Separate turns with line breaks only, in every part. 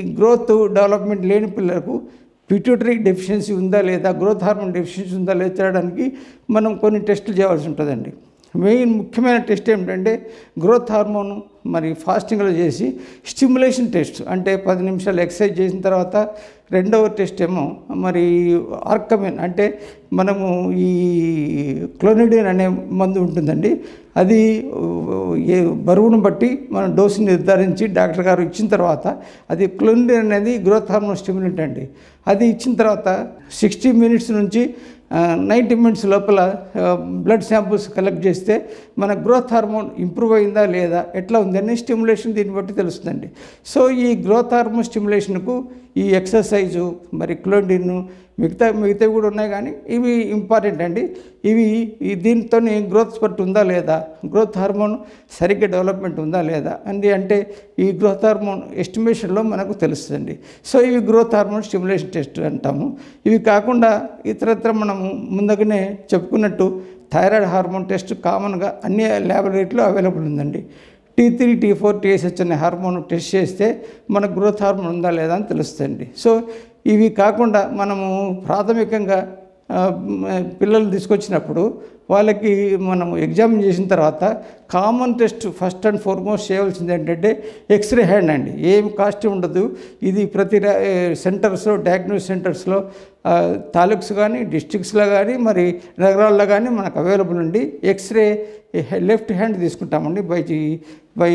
growth development లేని పిల్లలకు pituitary deficiency ఉందా లేదా గ్రోత్ హార్మోన్ డెఫిషియన్సీ ఉందా లేదా చేయడానికి మనం కొన్ని టెస్టులు చేయవలసి ఉంటుందండి మెయిన్ ముఖ్యమైన టెస్ట్ ఏమిటంటే గ్రోత్ హార్మోన్ మరి ఫాస్టింగ్లో చేసి స్టిమ్యులేషన్ టెస్ట్ అంటే పది నిమిషాలు ఎక్సర్సైజ్ చేసిన తర్వాత రెండవ టెస్ట్ ఏమో మరి ఆర్కమిన్ అంటే మనము ఈ క్లోనిడిన్ అనే మందు ఉంటుందండి అది ఏ బరువును బట్టి మనం డోసు నిర్ధారించి డాక్టర్ గారు ఇచ్చిన తర్వాత అది క్లోనిడిన్ అనేది గ్రోత్ హార్మోన్ స్టిమ్యులెంట్ అండి అది ఇచ్చిన తర్వాత సిక్స్టీ మినిట్స్ నుంచి నైంటీ మినిట్స్ లోపల బ్లడ్ శాంపుల్స్ కలెక్ట్ చేస్తే మన గ్రోత్ హార్మోన్ ఇంప్రూవ్ అయిందా లేదా ఎట్లా ఉందని స్టిమ్యులేషన్ దీన్ని బట్టి తెలుస్తుందండి సో ఈ గ్రోత్ హార్మోన్ స్టిమ్యులేషన్కు ఈ ఎక్సర్సైజు మరి క్లోడిన్ మిగతా మిగతావి కూడా ఉన్నాయి కానీ ఇవి ఇంపార్టెంట్ అండి ఇవి ఈ దీంతో గ్రోత్ స్పర్ట్ ఉందా లేదా గ్రోత్ హార్మోన్ సరిగ్గా డెవలప్మెంట్ ఉందా లేదా అని అంటే ఈ గ్రోత్ హార్మోన్ ఎస్టిమేషన్లో మనకు తెలుస్తుంది సో ఇవి గ్రోత్ హార్మోన్ స్టిమ్యులేషన్ టెస్ట్ అంటాము ఇవి కాకుండా ఇతరత్ర మనము ముందుగానే చెప్పుకున్నట్టు థైరాయిడ్ హార్మోన్ టెస్ట్ కామన్గా అన్ని ల్యాబొరేటరీలో అవైలబుల్ ఉందండి T three T four TSH అనే హార్మోన్ టెస్ట్ చేస్తే మన గ్రోత్ హార్మోన్ ఉందా లేదా అని తెలుస్తుంది సో ఇవి కాకుండా మనము ప్రాథమికంగా ఆ, మ్, పిల్లలు తీసుకొచ్చినప్పుడు వాళ్ళకి మనం ఎగ్జామిన్ చేసిన తర్వాత common test first and foremost చేయవలసింది ఏంటంటే ఎక్స్రే హ్యాండ్ అండి ఏం కాస్ట్ ఉండదు ఇది ప్రతి రా- ఏ, సెంటర్స్లో డయాగ్నోస్ సెంటర్స్లో ఆ, తాలూక్స్ కానీ డిస్ట్రిక్ట్స్లో కానీ మరి నగరాల్లో కానీ మనకు అవైలబుల్ ఉండి ఎక్స్రే లెఫ్ట్ హ్యాండ్ తీసుకుంటామండి బై బై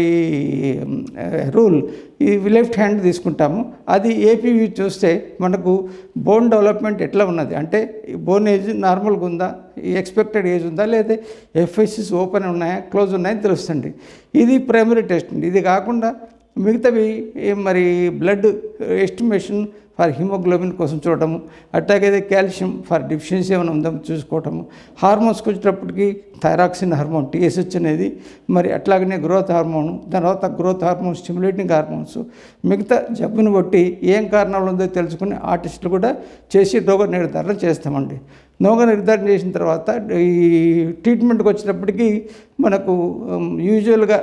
రూల్ ఈ లెఫ్ట్ హ్యాండ్ తీసుకుంటాము అది ఏపీవి చూస్తే మనకు బోన్ డెవలప్మెంట్ ఎట్లా ఉన్నది అంటే బోన్ ఏజ్ నార్మల్గా ఉందా ఎక్స్పెక్టెడ్ ఏజ్ ఉందా లేదా ఎఫ్ఎస్సిస్ ఓపెన్ ఉన్నాయా క్లోజ్ ఉన్నాయని తెలుస్తుంది ఇది ప్రైమరీ టెస్ట్ అండి ఇది కాకుండా మిగతావి ఏ మరి బ్లడ్ ఎస్టిమేషన్ ఫర్ హిమోగ్లోబిన్ కోసం చూడటము అట్లాగే కాల్షియం ఫర్ డిఫిషియన్సీ ఏమైనా ఉందో చూసుకోవటము హార్మోన్స్కి వచ్చేటప్పటికి థైరాక్సిన్ హార్మోన్ టీఎస్హెచ్ అనేది మరి అట్లాగనే గ్రోత్ హార్మోన్ దాని తర్వాత గ్రోత్ హార్మోన్ స్టిమ్యులేటింగ్ హార్మోన్స్ మిగతా జబ్బును బట్టి ఏం కారణాలు ఉందో తెలుసుకుని ఆ టెస్టులు కూడా చేసి రోగ నిర్ధారణ చేస్తామండి రోగ నిర్ధారణ చేసిన తర్వాత ఈ ట్రీట్మెంట్కి వచ్చేటప్పటికి మనకు యూజువల్గా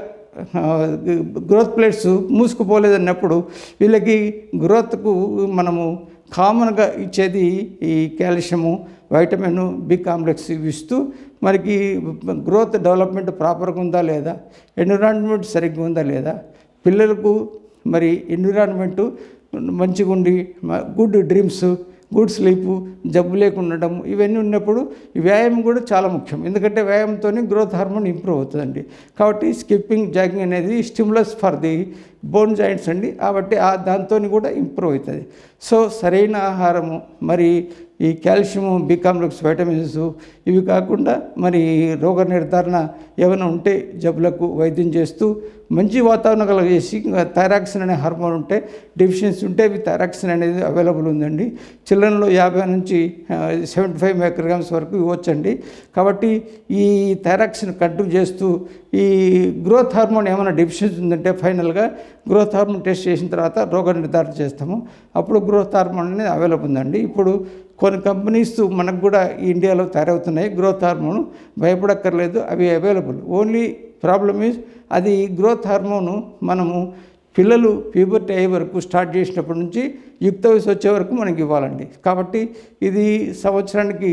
గ్రోత్ ప్లేట్స్ మూసుకుపోలేదన్నప్పుడు వీళ్ళకి గ్రోత్కు మనము కామన్గా ఇచ్చేది ఈ కాల్షియము వైటమిన్ బి కాంప్లెక్స్ ఇవి ఇస్తూ మనకి గ్రోత్ డెవలప్మెంట్ ప్రాపర్గా ఉందా లేదా ఎన్విరాన్మెంట్ సరిగ్గా ఉందా లేదా పిల్లలకు మరి ఎన్విరాన్మెంటు మంచిగా ఉండి గుడ్ డ్రీమ్స్ గుడ్ స్లీపు జబ్బు లేకుండా ఉండడం ఇవన్నీ ఉన్నప్పుడు ఈ వ్యాయామం కూడా చాలా ముఖ్యం ఎందుకంటే వ్యాయామంతో గ్రోత్ హార్మోన్ ఇంప్రూవ్ అవుతుందండి కాబట్టి స్కిప్పింగ్ జాగింగ్ అనేది stimulus for the bone joints అండి కాబట్టి ఆ దాంతో కూడా ఇంప్రూవ్ అవుతుంది సో సరైన ఆహారము మరి ఈ కాల్షియము బి కాంప్లెక్స్ వైటమిన్స్ ఇవి కాకుండా మరి రోగ నిర్ధారణ ఏమైనా ఉంటే జబ్బులకు వైద్యం చేస్తూ మంచి వాతావరణం కలగజేసి ఇంకా థైరాక్సిన్ అనే హార్మోన్ ఉంటే డెఫిషియన్సీ ఉంటే అవి థైరాక్సిన్ అనేది అవైలబుల్ ఉందండి చిల్డ్రన్లో యాభై నుంచి సెవెంటీ ఫైవ్ మైక్రోగ్రామ్స్ వరకు ఇవ్వచ్చండి కాబట్టి ఈ థైరాక్సిన్ కంట్రోల్ చేస్తూ ఈ గ్రోత్ హార్మోన్ ఏమైనా డెఫిషియన్సీ ఉందంటే ఫైనల్గా గ్రోత్ హార్మోన్ టెస్ట్ చేసిన తర్వాత రోగ నిర్ధారణ చేస్తాము అప్పుడు గ్రోత్ హార్మోన్ అనేది అవైలబుల్ ఉందండి ఇప్పుడు కొన్ని కంపెనీస్ మనకు కూడా ఈ ఇండియాలో తయారవుతున్నాయి గ్రోత్ హార్మోన్ భయపడక్కర్లేదు అవి అవైలబుల్ ఓన్లీ ప్రాబ్లమ్ ఈజ్ అది గ్రోత్ హార్మోను మనము పిల్లలు ప్యూబర్టీ అయ్యే వరకు స్టార్ట్ చేసినప్పటి నుంచి యుక్త వయసు వచ్చే వరకు మనకి ఇవ్వాలండి కాబట్టి ఇది సంవత్సరానికి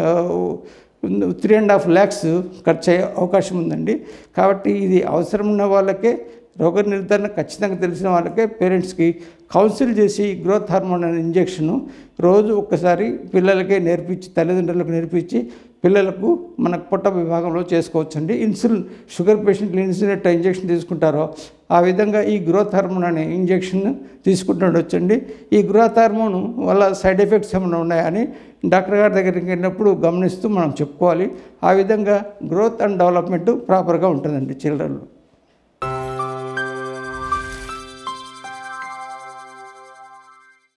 త్రీ అండ్ హాఫ్ ల్యాక్స్ ఖర్చు అయ్యే అవకాశం ఉందండి కాబట్టి ఇది అవసరం ఉన్న వాళ్ళకే రోగ నిర్ధారణ ఖచ్చితంగా తెలిసిన వాళ్ళకే పేరెంట్స్కి కౌన్సిల్ చేసి గ్రోత్ హార్మోన్ అనే ఇంజెక్షను రోజు ఒక్కసారి పిల్లలకే నేర్పించి తల్లిదండ్రులకు నేర్పించి పిల్లలకు మన పొట్ట విభాగంలో చేసుకోవచ్చండి ఇన్సులిన్ షుగర్ పేషెంట్లు ఇన్సులిన్ ఎట్లా ఇంజెక్షన్ తీసుకుంటారో ఆ విధంగా ఈ గ్రోత్ హార్మోన్ అనే ఇంజెక్షన్ తీసుకుంటుండొచ్చండి ఈ గ్రోత్ హార్మోన్ వల్ల సైడ్ ఎఫెక్ట్స్ ఏమైనా ఉన్నాయని డాక్టర్ గారి దగ్గరికి వెళ్ళినప్పుడు గమనిస్తూ మనం చెప్పుకోవాలి ఆ విధంగా గ్రోత్ అండ్ డెవలప్మెంట్ ప్రాపర్గా ఉంటుందండి చిల్డ్రన్లో